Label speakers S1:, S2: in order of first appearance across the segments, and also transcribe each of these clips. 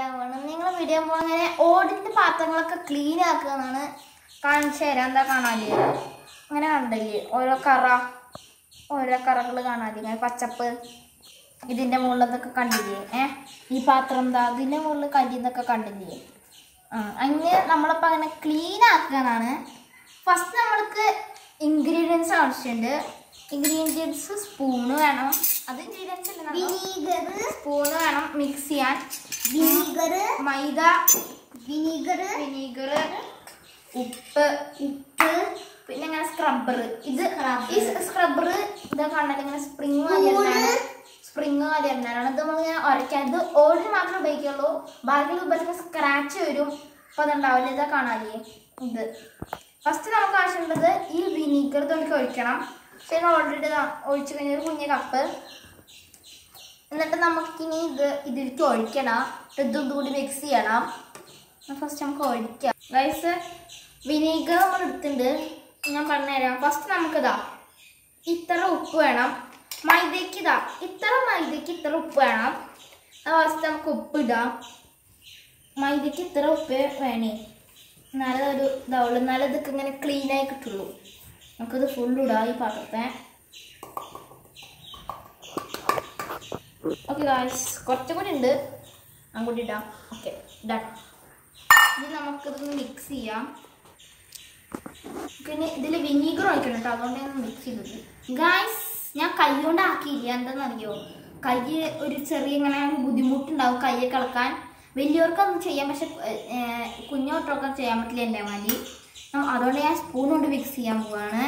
S1: പോവാണ് നിങ്ങൾ വീഡിയോ പോകുമ്പോൾ അങ്ങനെ ഓടിന്റെ പാത്രങ്ങളൊക്കെ ക്ലീൻ ആക്കുക എന്നാണ് കാണിച്ചു തരാം എന്താ കാണാല് അങ്ങനെ കണ്ടില്ലേ ഓരോ കറ ഓരോ കറകൾ കാണാല്ലേ ഇങ്ങനെ പച്ചപ്പ് ഇതിന്റെ മുകളിലതൊക്കെ കണ്ടില്ലേ ഏ ഈ പാത്രം എന്താ ഇതിന്റെ മുകളിൽ കല്ലിന്നൊക്കെ കണ്ടില്ലേ ആ അങ്ങനെ നമ്മളിപ്പോൾ അങ്ങനെ ക്ലീൻ ആക്കുക എന്നാണ് ഫസ്റ്റ് നമ്മൾക്ക് ഇൻഗ്രീഡിയൻസ് ആവശ്യമുണ്ട് ഇൻഗ്രീഡിയൻസ് സ്പൂണ് വേണം അത് ഇൻഗ്രീഡിയൻസ്
S2: വിനീഗർ
S1: സ്പൂണ് വേണം മിക്സ് ചെയ്യാൻ
S2: വിനീഗർ
S1: മൈദ
S2: വിനീഗർ
S1: വിനീഗർ ഉപ്പ്
S2: ഉപ്പ്
S1: പിന്നെ ഇങ്ങനെ സ്ക്രബ്ബർ ഇത്
S2: Scrubber.
S1: ഈ സ്ക്രബ്ബർ ഇത് കണ്ടാൽ ഇങ്ങനെ സ്പ്രിങ് മാതിരിയാണ് സ്പ്രിങ് മാതിരിയാണ് ഇത് നമ്മളിങ്ങനെ ഉരയ്ക്കാൻ ഇത് ഓടിൽ മാത്രമേ ഉപയോഗിക്കുള്ളൂ ബാക്കിയുള്ള ഉപയോഗിച്ച സ്ക്രാച്ച് വരും അപ്പൊ അതുണ്ടാവില്ല ഇതാ കാണാല്ലേ ഇത് ഫസ്റ്റ് നമുക്ക് ആവശ്യമുള്ളത് ഈ വിനീഗർ തൊലിക്ക് ഒഴിക്കണം പക്ഷേ ഓൾറെഡി ഒഴിച്ചു കഴിഞ്ഞ ഒരു കുഞ്ഞ കപ്പ് എന്നിട്ട് നമുക്കിനി ഇത് ഇതിലേക്ക് ഒഴിക്കണം ഇതും കൂടി മിക്സ് ചെയ്യണം ഫസ്റ്റ് നമുക്ക് ഒഴിക്കാം ഗൈസ് വിനീഗർ നമ്മൾ എടുത്തിട്ടുണ്ട് ഞാൻ പറഞ്ഞുതരാം ഫസ്റ്റ് നമുക്കിതാ ഇത്ര ഉപ്പ് വേണം മൈദയ്ക്ക് ഇതാ ഇത്ര മൈദയ്ക്ക് ഇത്ര ഉപ്പ് വേണം ഫസ്റ്റ് നമുക്ക് ഉപ്പ് ഇടാം മൈദയ്ക്ക് ഇത്ര ഉപ്പ് വേണേ എന്നാലേ ഒരു ഇതാവുള്ളൂ എന്നാലേ ഇതൊക്കെ ഇങ്ങനെ ക്ലീൻ ആയി കിട്ടുള്ളൂ നമുക്കിത് ഫുൾ ഇടാം ഈ പാത്രത്തെ ഓക്കെ ഗായ്സ് കുറച്ചും കൂടി ഉണ്ട് ഞാൻ കൂടി ഇടാം ഓക്കെ ഡൺ ഇനി നമുക്കിതൊന്ന് മിക്സ് ചെയ്യാം പിന്നെ ഇതിൽ വിനീഗർ ഒഴിക്കണം കേട്ടോ അതുകൊണ്ട് ഞാൻ മിക്സ് ചെയ്തത് ഗായ്സ് ഞാൻ കൈ കൊണ്ട് ആക്കിയില്ല എന്താണെന്നറിയോ കൈ ഒരു ചെറിയ ഇങ്ങനെ ഒരു ബുദ്ധിമുട്ടുണ്ടാവും കൈയൊക്കെ ഇളക്കാൻ വലിയവർക്കൊന്നും ചെയ്യാം പക്ഷെ കുഞ്ഞോട്ടൊക്കെ ചെയ്യാൻ പറ്റില്ല എൻ്റെ മാതിരി അപ്പൊ അതുകൊണ്ട് ഞാൻ സ്പൂൺ കൊണ്ട് മിക്സ് ചെയ്യാൻ പോവാണ്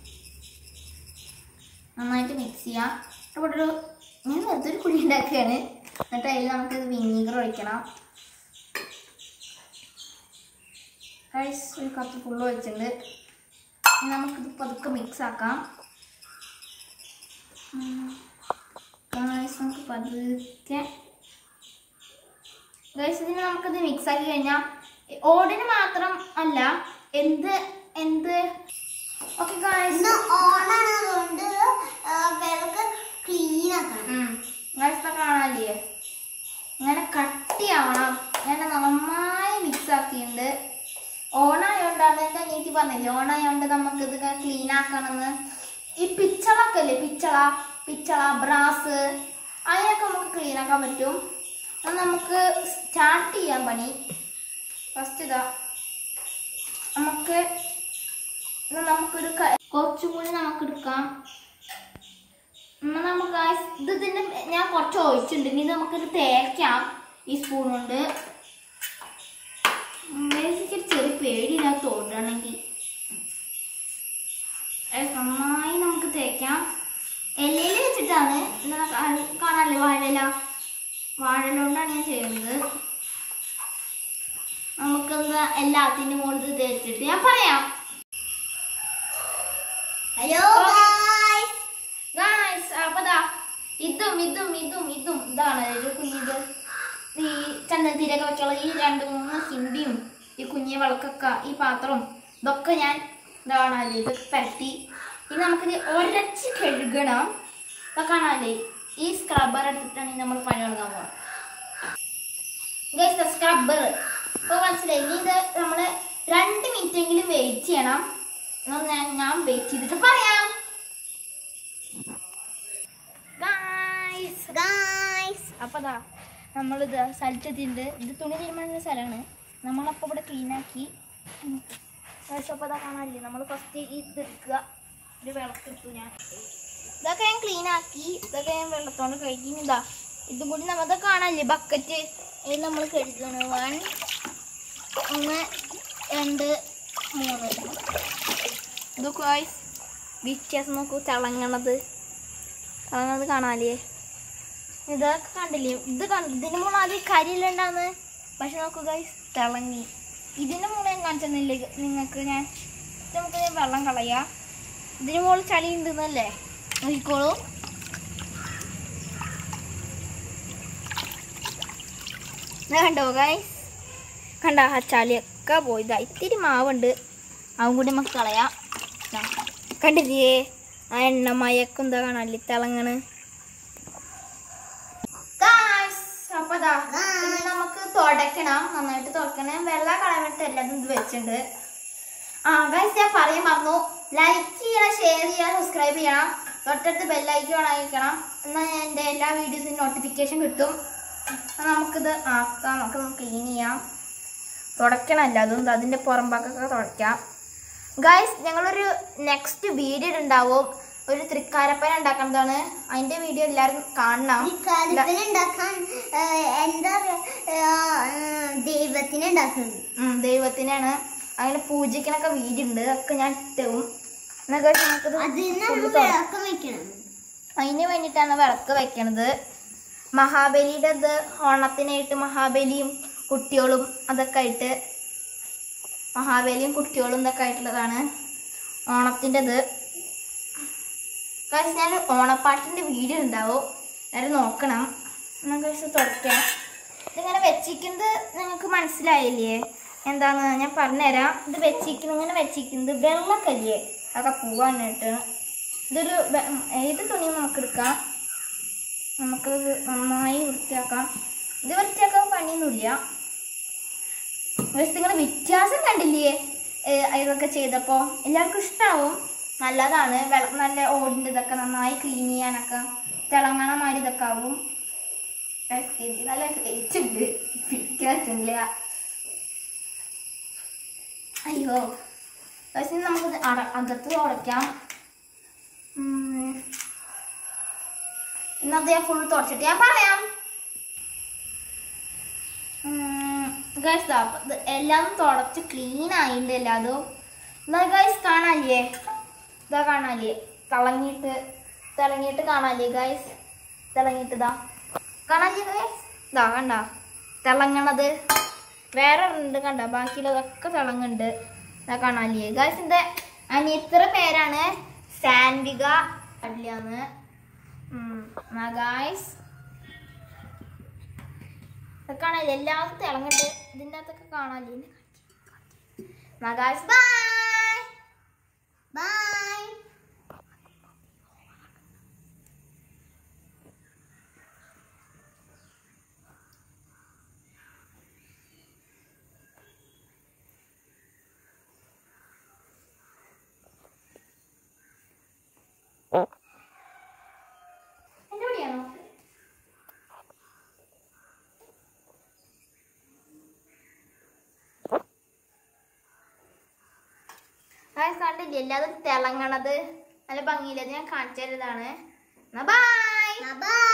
S1: നന്നായിട്ട് മിക്സ് ചെയ്യാം ഇവിടെ ഒരു ഞാൻ വെറുതെ ഒരു കുഴി ഉണ്ടാക്കുകയാണ് എന്നിട്ട് അതിൽ നമുക്കിത് വിനീഗർ ഒഴിക്കണം റൈസ് ഒരു കപ്പ് ഫുള്ള് ഒഴിച്ചിട്ടുണ്ട് ഇനി നമുക്കിത് പതുക്കെ മിക്സ് ആക്കാം ഗൈസ് നമുക്ക് പതുക്കെ ഗൈസ് ഇതിന് നമുക്കിത് മിക്സ് ആക്കി കഴിഞ്ഞാൽ ഓടിന് മാത്രം അല്ല എന്ത് എന്ത് ഓക്കെ ഗൈസ്
S2: ഇന്ന് ഓണാണ് അതുകൊണ്ട് ആ, വിളക്ക് ക്ലീൻ ആക്കണം
S1: ഗൈസ് കാണാല്ലേ ഇങ്ങനെ കട്ടിയാവണം അങ്ങനെ നന്നായി മിക്സ് ആക്കിയിട്ടുണ്ട് ഓണായോണ്ടാണ് എൻ്റെ അനിയത്തി പറഞ്ഞില്ലേ ഓണായോണ്ട് നമുക്ക് ഇത് ക്ലീൻ ആക്കണമെന്ന് ഈ പിച്ചളൊക്കെ അല്ലേ പിച്ചള പിച്ചള ബ്രാസ് അതിനൊക്കെ നമുക്ക് ക്ലീൻ ആക്കാൻ പറ്റും അത് നമുക്ക് സ്റ്റാർട്ട് ചെയ്യാൻ പണി ഫസ്റ്റ് ഇതാ നമുക്ക് ഇത് നമുക്കൊരു ക- കുറച്ചും കൂടി നമുക്ക് എടുക്കാം എന്നാ നമുക്ക് ആ ഇത് ഇതിന്റെ ഞാൻ കുറച്ച് ഒഴിച്ചിട്ടുണ്ട് ഇനി ഇത് നമുക്കിത് തേക്കാം ഈ സ്പൂൺ കൊണ്ട് ബേസിക്ക് ഒരു ചെറിയ പേടിയില്ല തോന്നുകയാണെങ്കിൽ നന്നായി നമുക്ക് തേക്കാം ഇലയിൽ വെച്ചിട്ടാണ് ഇത് കാ- കാണാല്ലേ വാഴയില വാഴയില കൊണ്ടാണ് ഞാൻ ചെയ്യുന്നത് നമുക്കെന്താ എല്ലാത്തിൻ്റെ മുകളിൽ ഇത് തേച്ചിട്ട് ഞാൻ പറയാം
S2: ഹലോ
S1: ഗായ്സ് ഗായ്സ് അപ്പതാ ഇതും ഇതും ഇതും ഇതും ഇതാണ് ഒരു കുഞ്ഞിത് ഈ ചന്ദനത്തിരൊക്കെ വെച്ചുള്ള ഈ രണ്ട് മൂന്ന് ഹിന്ദിയും ഈ കുഞ്ഞി വിളക്കൊക്കെ ഈ പാത്രവും ഇതൊക്കെ ഞാൻ ഇതാണ് ഇത് പരട്ടി ഇനി നമുക്കിത് ഒരച്ച് കഴുകണം ഇതൊക്കെ കാണാല്ലേ ഈ സ്ക്രബ്ബർ എടുത്തിട്ടാണ് ഇനി നമ്മൾ പണി തുടങ്ങാൻ പോകണം ഗൈസ് സ്ക്രബ്ബർ ഇപ്പോൾ മനസ്സിലായി ഇനി ഇത് നമ്മൾ രണ്ട് മിനിറ്റ് എങ്കിലും വെയിറ്റ് ചെയ്യണം എന്നാ ഞാൻ ഞാൻ വെയിറ്റ് ചെയ്തിട്ട് പറയാം ഗായ്സ്
S2: ഗായ്സ്
S1: അപ്പോൾ ദാ നമ്മളിത് സ്ഥലത്തെത്തിയിട്ടുണ്ട് ഇത് തുണി തീരുമാനിക്കുന്ന സ്ഥലമാണ് നമ്മളപ്പോൾ ഇവിടെ ക്ലീൻ ആക്കി അപ്പോൾ അതാ കാണാനില്ലേ നമ്മൾ ഫസ്റ്റ് ഇത് എടുക്കുക ഒരു വിളക്കെടുത്തു ഞാൻ ഇതൊക്കെ ഞാൻ ക്ലീൻ ആക്കി ഇതൊക്കെ ഞാൻ വെള്ളത്തോണ്ട് കഴുകി ഇനി ഇതാ ഇതും കൂടി നമ്മൾ ഇതൊക്കെ കാണാനില്ലേ ബക്കറ്റ് ഇത് നമ്മൾ കഴുകണം വൺ ഒന്ന് രണ്ട് മൂന്ന് ഇതൊക്കെ ഗായ്സ് വ്യത്യാസം നോക്കൂ തിളങ്ങണത് തിളങ്ങണത് കാണാല്ലേ ഇതൊക്കെ കണ്ടില്ലേ ഇത് കണ്ട് ഇതിന് മുകളിൽ ആദ്യം കരിയിലുണ്ടാന്ന് പക്ഷെ നോക്കൂ ഗൈസ് തിളങ്ങി ഇതിൻ്റെ മുകളിൽ ഞാൻ കാണിച്ചെന്നില്ലേ നിങ്ങൾക്ക് ഞാൻ ഇത് നമുക്ക് ഞാൻ വെള്ളം കളയാം ഇതിന് മുകളിൽ ചളി ഉണ്ടെന്നല്ലേ നോക്കിക്കോളൂ ഇത് കണ്ടോ ഗൈസ് കണ്ട ആ ചളിയൊക്കെ പോയതാ ഇത്തിരി മാവുണ്ട് അതും കൂടി നമുക്ക് കളയാം ദാ, കണ്ടില്ലേ ആ എണ്ണമയൊക്കെ എന്താ കാണാല്ലേ തിളങ്ങണ് അപ്പൊ ദാ, ഇനി നമുക്ക് തൊട തുടയ്ക്കണം നന്നായിട്ട് തുടക്കണം വെള്ളം കളയാൻ വേണ്ടിയിട്ട് എല്ലാതും ഇത് വെച്ചിട്ടുണ്ട് ആ ഗൈസ് ഞാൻ പറയാൻ മറന്നു ലൈക്ക് ചെയ്യണം ഷെയർ ചെയ്യണം സബ്സ്ക്രൈബ് ചെയ്യണം തൊട്ടടുത്ത് ബെല്ലൈക്കൺ അയക്കണം എന്നാൽ എൻ്റെ എല്ലാ വീഡിയോസിനും നോട്ടിഫിക്കേഷൻ കിട്ടും എന്നാൽ നമുക്കിത് ആക്കാം നമുക്ക് ക്ലീൻ ചെയ്യാം തുടയ്ക്കണമല്ല അതും അതിൻ്റെ പുറമ്പാക്കൊക്കെ തുടയ്ക്കാം ഗൈസ് ഞങ്ങളൊരു നെക്സ്റ്റ് വീഡിയോ ഉണ്ടാവും ഒരു തൃക്കാരപ്പന ഉണ്ടാക്കുന്നതാണ് അതിൻ്റെ വീഡിയോ എല്ലാവരും കാണണം
S2: ഇക്കാലത്തിന് ഉണ്ടാക്കാൻ ആ, എന്താ പറയാ ആ, ദൈവത്തിന് ഉണ്ടാക്കുന്നത്
S1: ഉം, ദൈവത്തിനാണ് അങ്ങനെ പൂജിക്കണൊക്കെ വീഡിയോ ഉണ്ട് അതൊക്കെ ഞാൻ ഇട്ടും എന്നാൽ guys നമുക്കിത്
S2: അതിന്
S1: full
S2: നമ്മൾ
S1: തുട-
S2: വിളക്കം വെക്കണം
S1: അതിന് വേണ്ടിയിട്ടാണ് വിളക്ക് വെക്കണത് മഹാബലിയുടെ ഇത് ഓണത്തിനായിട്ട് മഹാബലിയും കുട്ടികളും അതൊക്കെ ആയിട്ട് മഹാബലിയും കുട്ടികളും ഇതൊക്കെ ആയിട്ടുള്ളതാണ് ഓണത്തിൻ്റെത് കഴിച്ച് ഞാൻ ഓണപ്പാട്ടിൻ്റെ വീഡിയോ ഉണ്ടാവും എല്ലാവരും നോക്കണം എന്നാൽ കഴിച്ച് തുടയ്ക്കാം ഇതിങ്ങനെ വെച്ചിരിക്കുന്നത് നിങ്ങൾക്ക് മനസ്സിലായില്ലേ എന്താണ് ഞാൻ പറഞ്ഞുതരാം ഇത് വെച്ചിരിക്കുന്നത് ഇങ്ങനെ വെച്ചിരിക്കുന്നത് വെള്ളക്കല്ലേ അതൊക്കെ പോകാനായിട്ട് ഇതൊരു വെ- ഏത് തുണിയും നമുക്ക് എടുക്കാം നമുക്ക് നന്നായി വൃത്തിയാക്കാം ഇത് വൃത്തിയാക്കാൻ പണിയൊന്നുമില്ല നിങ്ങൾ വ്യത്യാസം കണ്ടില്ലേ ഏ, ഇതൊക്കെ ചെയ്തപ്പോൾ എല്ലാവർക്കും ഇഷ്ടമാവും നല്ലതാണ് വെള്ളം നല്ല ഓടിൻ്റെ ഇതൊക്കെ നന്നായി ക്ലീൻ ചെയ്യാനൊക്കെ തിളങ്ങണ മാതിരി ഇതൊക്കെ ആവും എനിക്ക് നല്ല ടേസ്റ്റ് ഉണ്ട് പിടിക്കാൻ പറ്റുന്നില്ല അയ്യോ പക്ഷേ നമുക്ക് അട- അകത്ത് തുടയ്ക്കാം ഉം. ഇന്നത്തെ ഞാൻ ഫുൾ തുടച്ചിട്ട് ഞാൻ പറയാം ഗൈസ് എല്ലാം തുടച്ച് ക്ലീൻ ആയിട്ടുണ്ട് എല്ലാതും എന്നാ ഗൈസ് കാണാല്ലേ ഇതാ കാണാല്ലേ തിളങ്ങിയിട്ട് തിളങ്ങിയിട്ട് കാണാല്ലേ ഗൈസ് തിളങ്ങിയിട്ട് ഇതാ കാണാല്ലേ ഗൈസ് ഇതാ കണ്ട തിളങ്ങണത് വേറെ ഉണ്ട് കണ്ട ബാക്കിയുള്ളതൊക്കെ തിളങ്ങുന്നുണ്ട് ഇതാ കാണാല്ലേ ഗൈസ് എൻ്റെ അനിയത്ര പേരാണ് സാൻവിക അല്ലാന്ന് ഗായ്സ് കാണാല്ലേ എല്ലാവർക്കും തിളങ്ങട്ട് ഇതിൻ്റെ അകത്തൊക്കെ കാണാല്ലേ ഗായ്സ് ബൈ
S2: ബൈ
S1: എൻ്റെ എവിടെയാണോ ഗായ്സ് കണ്ടില്ലേ എല്ലാതും തിളങ്ങണത് നല്ല ഭംഗിയില്ല ഞാൻ കാണിച്ചു തരുന്നതാണ് എന്നാ ബൈ
S2: ബൈ